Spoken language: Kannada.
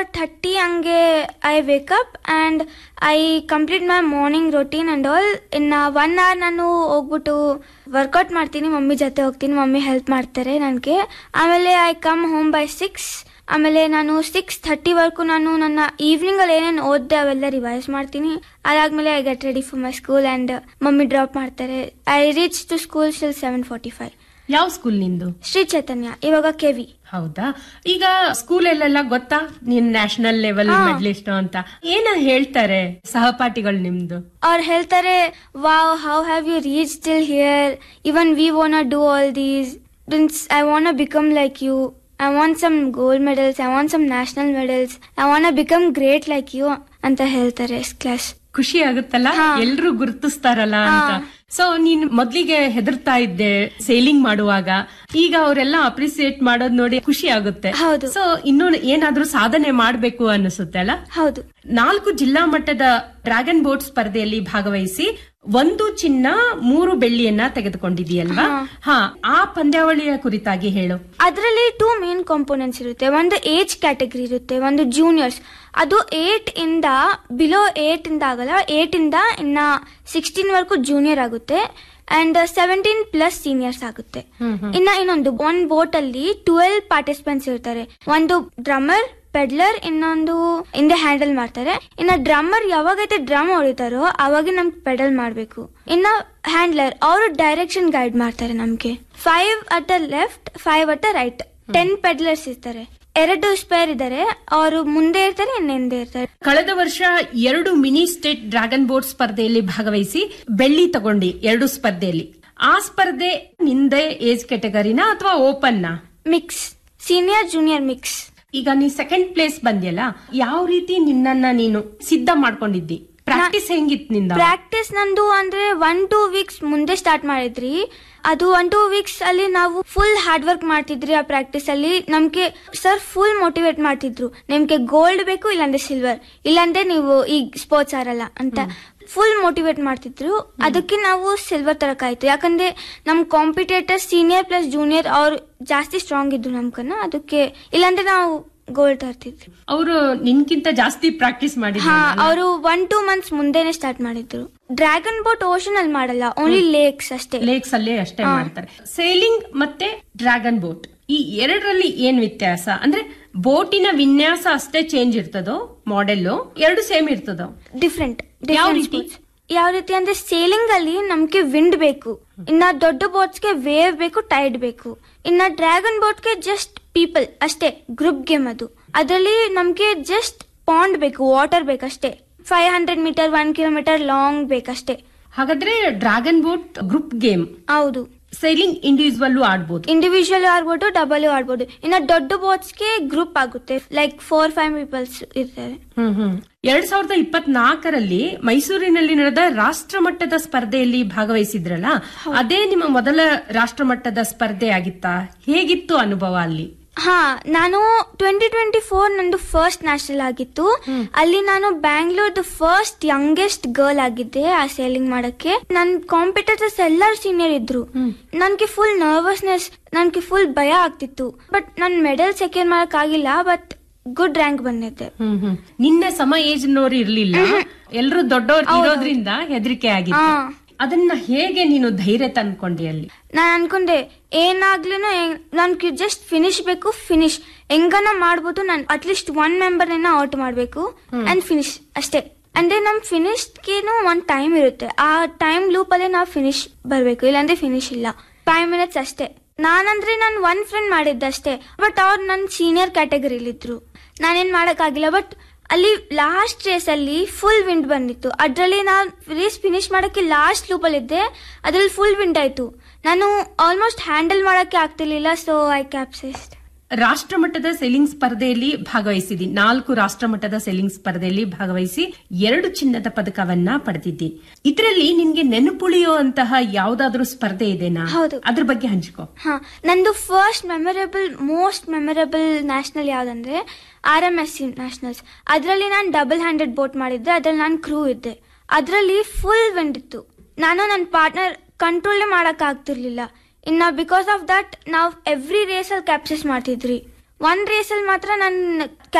ಫೋರ್ ಥರ್ಟಿ ಹಂಗೆ I wake up and I complete my morning routine and all ಇನ್ನು ಒನ್ ಅವರ್ ನಾನು ಹೋಗ್ಬಿಟ್ಟು ವರ್ಕೌಟ್ ಮಾಡ್ತೀನಿ ಮಮ್ಮಿ ಜೊತೆ ಹೋಗ್ತೀನಿ ಮಮ್ಮಿ ಹೆಲ್ಪ್ ಮಾಡ್ತಾರೆ ನನಗೆ ಆಮೇಲೆ I come home by six ಆಮೇಲೆ ನಾನು ಸಿಕ್ಸ್ ಥರ್ಟಿವರೆಗೂ ನಾನು ನನ್ನ ಈವ್ನಿಂಗಲ್ಲಿ ಏನೇನು ಓದಿದೆ ಅವೆಲ್ಲ ರಿವೈಸ್ ಮಾಡ್ತೀನಿ ಅದಾದ್ಮೇಲೆ I get ready for my school and mummy drop ಮಾಡ್ತಾರೆ I reach to school still seven forty five ಯಾವ ಸ್ಕೂಲ್ ನಿಂದು ಶ್ರೀ ಚೈತನ್ಯ ಇವಾಗ ಕೆವಿ ಹೌದಾ ಈಗ ಸ್ಕೂಲಲ್ಲೆಲ್ಲ ಗೊತ್ತಾ ನೀನ್ ನ್ಯಾಷನಲ್ ಲೆವೆಲ್ ಹಾ. ಮೆಡಲಿಸ್ಟ್ ಅಂತ ಏನ ಹೇಳ್ತಾರೆ ಸಹಪಾಠಿಗಳು ನಿಮ್ದು ಅವ್ರು ಹೇಳ್ತಾರೆ wow how have you reach till here even we want do all these means I want become like you I want some gold medals I want some national medals I want become great like you ಅಂತ ಹೇಳ್ತಾರೆ ಕ್ಲಾಸ್ ಖುಷಿ ಆಗುತ್ತಲ್ಲ ಹಾ. ಎಲ್ರು ಗುರುತಿಸ್ತಾರಲ್ಲ ಅಂತ ಹಾ. ಸೊ ನೀನ್ ಮೊದ್ಲಿಗೆ ಹೆದರ್ತಾ ಇದ್ದೆ ಸೇಲಿಂಗ್ ಮಾಡುವಾಗ ಈಗ ಅವರೆಲ್ಲ ಅಪ್ರಿಸಿಯೇಟ್ ಮಾಡೋದ್ ನೋಡಿ ಖುಷಿ ಆಗುತ್ತೆ ಹೌದು. ಸೊ ಇನ್ನು ಏನಾದ್ರೂ ಸಾಧನೆ ಮಾಡ್ಬೇಕು ಅನಿಸುತ್ತೆ ಅಲ್ಲ ಹೌದು ನಾಲ್ಕು ಜಿಲ್ಲಾ ಮಟ್ಟದ ಡ್ರ್ಯಾಗನ್ ಬೋಟ್ ಸ್ಪರ್ಧೆಯಲ್ಲಿ ಭಾಗವಹಿಸಿ ಒಂದು ಚಿನ್ನ ಮೂರು ಬೆಳ್ಳಿಯನ್ನ ತೆಗೆದುಕೊಂಡಿದೀಯಲ್ವಾ ಹಾ. ಹಾ ಆ ಪಂದ್ಯಾವಳಿಯ ಕುರಿತಾಗಿ ಹೇಳು ಅದರಲ್ಲಿ ಟೂ ಮೇನ್ ಕಾಂಪೋನೆಂಟ್ಸ್ ಇರುತ್ತೆ ಒಂದು ಏಜ್ ಕ್ಯಾಟಗರಿ ಇರುತ್ತೆ ಒಂದು ಜೂನಿಯರ್ಸ್ ಅದು ಏಟ್ ಇಂದ ಬಿಲೋ ಏಟ್ ಇಂದ ಆಗಲ್ಲ ಏಟ್ ಇಂದ ಇನ್ನ ಸಿಕ್ಸ್ಟೀನ್ ವರೆಗೂ ಜೂನಿಯರ್ ಆಗುತ್ತೆ ಅಂಡ್ ಸೆವೆಂಟೀನ್ ಪ್ಲಸ್ ಸೀನಿಯರ್ಸ್ ಆಗುತ್ತೆ ಹ್ಮ್, ಹ್ಮ್. ಇನ್ನ ಇನ್ನೊಂದು ಒಂದ್ ಬೋಟ್ ಅಲ್ಲಿ ಟ್ವೆಲ್ ಪಾರ್ಟಿಸಿಪೆಂಟ್ಸ್ ಇರ್ತಾರೆ ಒಂದು ಡ್ರಮ್ಮರ್ ಪೆಡ್ಲರ್ ಇನ್ನೊಂದು ಹಿಂದೆ ಹ್ಯಾಂಡಲ್ ಮಾಡ್ತಾರೆ ಇನ್ನ ಡ್ರಮ್ಮರ್ ಯಾವಾಗೈತೆ ಡ್ರಮ್ ಹೊಡಿತಾರೋ ಅವಾಗ ನಮ್ಗೆ ಪೆಡಲ್ ಮಾಡ್ಬೇಕು ಇನ್ನ ಹ್ಯಾಂಡ್ಲರ್ ಅವರು ಡೈರೆಕ್ಷನ್ ಗೈಡ್ ಮಾಡ್ತಾರೆ ನಮ್ಗೆ five at left five at right ten paddlers ಇರ್ತಾರೆ ಎರಡು ಸ್ಪೇರ್ ಇದ್ದಾರೆ ಅವರು ಮುಂದೆ ಇರ್ತಾರೆ ಇನ್ನು ಹಿಂದೆ ಇರ್ತಾರೆ ಕಳೆದ ವರ್ಷ ಎರಡು ಮಿನಿ ಸ್ಟೇಟ್ ಡ್ರ್ಯಾಗನ್ ಬೋಟ್ ಸ್ಪರ್ಧೆಯಲ್ಲಿ ಭಾಗವಹಿಸಿ ಬೆಳ್ಳಿ ತಗೊಂಡಿ ಎರಡು ಸ್ಪರ್ಧೆಯಲ್ಲಿ ಆ ಸ್ಪರ್ಧೆ ನಿಂದೆ ಏಜ್ ಕೆಟಗರಿನ ಅಥವಾ ಓಪನ್ನ ಮಿಕ್ಸ್ ಸೀನಿಯರ್ ಜೂನಿಯರ್ ಮಿಕ್ಸ್ ಈಗ ನೀ ಸೆಕೆಂಡ್ ಪ್ಲೇಸ್ ಬಂದ್ಯಲ್ಲ ಯಾವ ರೀತಿ ನಿನ್ನನ್ನ ನೀನು ಸಿದ್ಧ ಮಾಡ್ಕೊಂಡಿದ್ದಿ ಪ್ರಾಕ್ಟೀಸ್ ಹೆಂಗಿತ್ತು ನಿಂದ ಪ್ರಾಕ್ಟೀಸ್ ನಂದು ಅಂದ್ರೆ ಒನ್ ಟೂ ವೀಕ್ಸ್ ಮುಂದೆ ಸ್ಟಾರ್ಟ್ ಮಾಡಿದ್ರಿ ಅದು ಒನ್ ಟೂ ವೀಕ್ಸ್ ಅಲ್ಲಿ ನಾವು ಫುಲ್ ಹಾರ್ಡ್ ವರ್ಕ್ ಮಾಡ್ತಿದ್ರಿ ಆ ಪ್ರಾಕ್ಟೀಸ್ ಅಲ್ಲಿ ನಮ್ಗೆ ಸರ್ ಫುಲ್ ಮೋಟಿವೇಟ್ ಮಾಡ್ತಿದ್ರು ನಿಮ್ಗೆ ಗೋಲ್ಡ್ ಬೇಕು ಇಲ್ಲಾಂದ್ರೆ ಸಿಲ್ವರ್ ಇಲ್ಲಾಂದ್ರೆ ನೀವು ಈಗ ಸ್ಪೋರ್ಟ್ಸ್ ಆರಲ್ಲ ಅಂತ ಫುಲ್ ಮೋಟಿವೇಟ್ ಮಾಡ್ತಿದ್ರು ಅದಕ್ಕೆ ನಾವು ಸಿಲ್ವರ್ ತರಕಾಯ್ತು ಯಾಕಂದ್ರೆ ನಮ್ ಕಾಂಪಿಟೇಟರ್ ಸೀನಿಯರ್ ಪ್ಲಸ್ ಜೂನಿಯರ್ ಅವ್ರು ಜಾಸ್ತಿ ಸ್ಟ್ರಾಂಗ್ ಇದ್ರು ನಮ್ಕನ್ನ ಅದಕ್ಕೆ ಇಲ್ಲಾಂದ್ರೆ ನಾವು ಗೋಲ್ಡ್ ತರ್ತಿದ್ವಿ ಅವರು ನಿನ್ಕಿಂತ ಜಾಸ್ತಿ ಪ್ರಾಕ್ಟೀಸ್ ಹಾ ಮಾಡಿದ್ರು ಅವರು ಒನ್ ಟೂ ಮಂತ್ಸ್ ಮುಂದೆನೆ ಸ್ಟಾರ್ಟ್ ಮಾಡಿದ್ರು ಡ್ರ್ಯಾಗನ್ ಬೋಟ್ ಓಷನ್ ಅಲ್ಲಿ ಮಾಡಲ್ಲ ಓನ್ಲಿ ಲೇಕ್ಸ್ ಅಷ್ಟೇ ಲೇಕ್ಸ್ ಅಲ್ಲೇ ಅಷ್ಟೇ ಹಾ. ಮಾಡ್ತಾರೆ ಸೇಲಿಂಗ್ ಮತ್ತೆ ಡ್ರ್ಯಾಗನ್ ಬೋಟ್ ಈ ಎರಡರಲ್ಲಿ ಏನ್ ವ್ಯತ್ಯಾಸ ಅಂದ್ರೆ ಬೋಟಿನ ವಿನ್ಯಾಸ ಅಷ್ಟೇ ಚೇಂಜ್ ಇರ್ತದೋ ಮಾಡೆಲ್ ಎರಡು ಸೇಮ್ ಇರ್ತದೋ ಡಿಫ್ರೆಂಟ್ ಯಾವ ರೀತಿ? ಯಾವ ರೀತಿ ಅಂದ್ರೆ ಸೇಲಿಂಗ್ ಅಲ್ಲಿ ನಮ್ಗೆ ವಿಂಡ್ ಬೇಕು ಇನ್ನ ದೊಡ್ಡ ಬೋಟ್ಸ್ಗೆ ವೇವ್ ಬೇಕು ಟೈಡ್ ಬೇಕು ಇನ್ನ ಡ್ರ್ಯಾಗನ್ ಬೋಟ್ಗೆ ಜಸ್ಟ್ ಪೀಪಲ್ ಅಷ್ಟೇ ಗ್ರೂಪ್ ಗೇಮ್ ಅದು ಅದರಲ್ಲಿ ನಮ್ಗೆ ಜಸ್ಟ್ ಪಾಂಡ್ ಬೇಕು ವಾಟರ್ ಬೇಕಷ್ಟೇ five hundred meter one kilometer long ಬೇಕಷ್ಟೇ ಹಾಗಾದ್ರೆ ಡ್ರ್ಯಾಗನ್ ಬೋಟ್ ಗ್ರೂಪ್ ಗೇಮ್ ಹೌದು ಸೈಲಿಂಗ್ ಇಂಡಿವಿಜುವಲ್ ಆಡ್ಬೋದು ಇಂಡಿವಿಜುವಲ್ ಆಡ್ಬೋದು ಡಬಲ್ ಆಡ್ಬೋದು ಇನ್ನ ದೊಡ್ಡ ಬೋಟ್ಸ್ಗೆ ಗ್ರೂಪ್ ಆಗುತ್ತೆ ಲೈಕ್ ಫೋರ್ ಫೈವ್ ಪೀಪಲ್ಸ್ ಇರ್ತಾರೆ ಹ್ಮ್ ಹ್ಮ್ ಎರಡ್ ಸಾವಿರದ ಇಪ್ಪತ್ನಾಲ್ಕರಲ್ಲಿ ಮೈಸೂರಿನಲ್ಲಿ ನಡೆದ ರಾಷ್ಟ್ರ ಮಟ್ಟದ ಸ್ಪರ್ಧೆಯಲ್ಲಿ ಭಾಗವಹಿಸಿದ್ರಲ್ಲ ಅದೇ ನಿಮ್ಮ ಮೊದಲ ರಾಷ್ಟ್ರ ಮಟ್ಟದ ಸ್ಪರ್ಧೆ ಆಗಿತ್ತಾ ಹೇಗಿತ್ತು ಅನುಭವ ಅಲ್ಲಿ ಹಾ ನಾನು ಟ್ವೆಂಟಿ ಟ್ವೆಂಟಿ ಫೋರ್ ನಂದು ಫಸ್ಟ್ ನ್ಯಾಷನಲ್ ಆಗಿತ್ತು ಅಲ್ಲಿ ನಾನು ಬ್ಯಾಂಗ್ಳೂರ್ದು ಫಸ್ಟ್ ಯಂಗೆಸ್ಟ್ ಗರ್ಲ್ ಆಗಿದ್ದೆ ಆ ಸೇಲಿಂಗ್ ಮಾಡಕ್ಕೆ ನನ್ ಕಾಂಪಿಟೇಟರ್ಸ್ ಎಲ್ಲರೂ ಸೀನಿಯರ್ ಇದ್ರು ನನ್ಗೆ ಫುಲ್ ನರ್ವಸ್ನೆಸ್ ನನ್ಗೆ ಫುಲ್ ಭಯ ಆಗ್ತಿತ್ತು ಬಟ್ ನನ್ ಮೆಡಲ್ ಸೆಕೆಂಡ್ ಮಾಡಕ್ ಆಗಿಲ್ಲ ಬಟ್ ಗುಡ್ ರ್ಯಾಂಕ್ ಬಂದಿದ್ದೆ ಹ್ಮ್ ಹ್ಮ್ ನಿನ್ನ ಸಮ ಏಜ್ ನವರು ಇರ್ಲಿಲ್ಲ ಎಲ್ರು ದೊಡ್ಡವ್ರು ಇರೋದ್ರಿಂದ ಹೆದರಿಕೆ ಆಗಿತ್ತು ಹಾ. ಅದನ್ನ ಹೇಗೆ ನೀನು ಧೈರ್ಯ ತಂದ್ಕೊಂಡಿ ಅಲ್ಲಿ ನಾನು ಅನ್ಕೊಂಡೆ ಏನಾಗ್ಲೂ ನನ್ಗೆ ಜಸ್ಟ್ ಫಿನಿಶ್ ಬೇಕು ಫಿನಿಶ್ ಹೆಂಗನ ಮಾಡ್ಬೋದು ನಾನು ಅಟ್ಲೀಸ್ಟ್ ಒನ್ ಮೆಂಬರ್ ಔಟ್ ಮಾಡ್ಬೇಕು ಅಂಡ್ ಫಿನಿಶ್ ಅಷ್ಟೇ ಅಂದ್ರೆ ನಮ್ ಫಿನಿಶ್ಗೇನು ಒಂದ್ ಟೈಮ್ ಇರುತ್ತೆ ಆ ಟೈಮ್ ಲೂಪ್ ಅಲ್ಲೇ ನಾವು ಫಿನಿಶ್ ಬರ್ಬೇಕು ಇಲ್ಲಾಂದ್ರೆ ಫಿನಿಶ್ ಇಲ್ಲ ಫೈವ್ ಮಿನಿಟ್ಸ್ ಅಷ್ಟೇ ನಾನಂದ್ರೆ ನಾನು ಒನ್ ಫ್ರೆಂಡ್ ಮಾಡಿದ್ದೆ ಅಷ್ಟೇ ಬಟ್ ಅವ್ರು ನನ್ನ ಸೀನಿಯರ್ ಕ್ಯಾಟಗರಿಲಿದ್ರು ನಾನೇನ್ ಮಾಡಕ್ಕಾಗಿಲ್ಲ ಬಟ್ ಅಲ್ಲಿ ಲಾಸ್ಟ್ ರೇಸ್ ಅಲ್ಲಿ ಫುಲ್ ವಿಂಡ್ ಬಂದಿತ್ತು ಅದ್ರಲ್ಲಿ ನಾನು ರೇಸ್ ಫಿನಿಶ್ ಮಾಡಕ್ಕೆ ಲಾಸ್ಟ್ ಲೂಪ್ ಅಲ್ಲಿ ಇದ್ದೆ ಅದ್ರಲ್ಲಿ ಫುಲ್ ವಿಂಡ್ ಆಯ್ತು ನಾನು ಆಲ್ಮೋಸ್ಟ್ ಹ್ಯಾಂಡಲ್ ಮಾಡಕ್ಕೆ ಆಗ್ತಿರ್ಲಿಲ್ಲ ಸೊ ಐ ಕ್ಯಾಪ್ಸೈಸ್ಡ್ ರಾಷ್ಟ್ರ ಮಟ್ಟದ ಸೆಲ್ಲಿಂಗ್ ಸ್ಪರ್ಧೆಯಲ್ಲಿ ಭಾಗವಹಿಸಿದಿ ನಾಲ್ಕು ರಾಷ್ಟ್ರ ಮಟ್ಟದ ಸೆಲ್ಲಿಂಗ್ ಸ್ಪರ್ಧೆಯಲ್ಲಿ ಭಾಗವಹಿಸಿ ಎರಡು ಚಿನ್ನದ ಪದಕವನ್ನ ಪಡೆದಿದ್ದಿ ಇದರಲ್ಲಿ ನಿನ್ಗೆ ನೆನಪುಳಿಯುವಂತಹ ಯಾವ್ದಾದ್ರೂ ಸ್ಪರ್ಧೆ ಇದೆನಾ ಹೌದು. ಅದ್ರ ಬಗ್ಗೆ ಹಂಚ್ಕೋ ಹಾ ನಂದು first memorable most memorable national ಯಾವ್ದಂದ್ರೆ R M S C nationals ಅದರಲ್ಲಿ ನಾನು ಡಬಲ್ ಹ್ಯಾಂಡೆಡ್ ಬೋಟ್ ಮಾಡಿದ್ದೆ ಅದ್ರಲ್ಲಿ ನಾನು ಕ್ರೂ ಇದ್ದೆ ಅದರಲ್ಲಿ ಫುಲ್ ವಿಂಡ್ ಇತ್ತು ನಾನು ನನ್ನ ಪಾರ್ಟ್ನರ್ ಕಂಟ್ರೋಲೇ ಮಾಡಕ್ ಆಗ್ತಿರ್ಲಿಲ್ಲ ಇನ್ನ ಬಿಕಾಸ್ ಆಫ್ ದಟ್ ನಾವು ಎವ್ರಿ ರೇಸಲ್ಲಿ ಕ್ಯಾಪ್ಚರ್ಸ್ ಮಾಡ್ತಿದ್ರಿ ಒಂದ್ ರೇಸಲ್ಲಿ ಮಾತ್ರ ನನ್ನ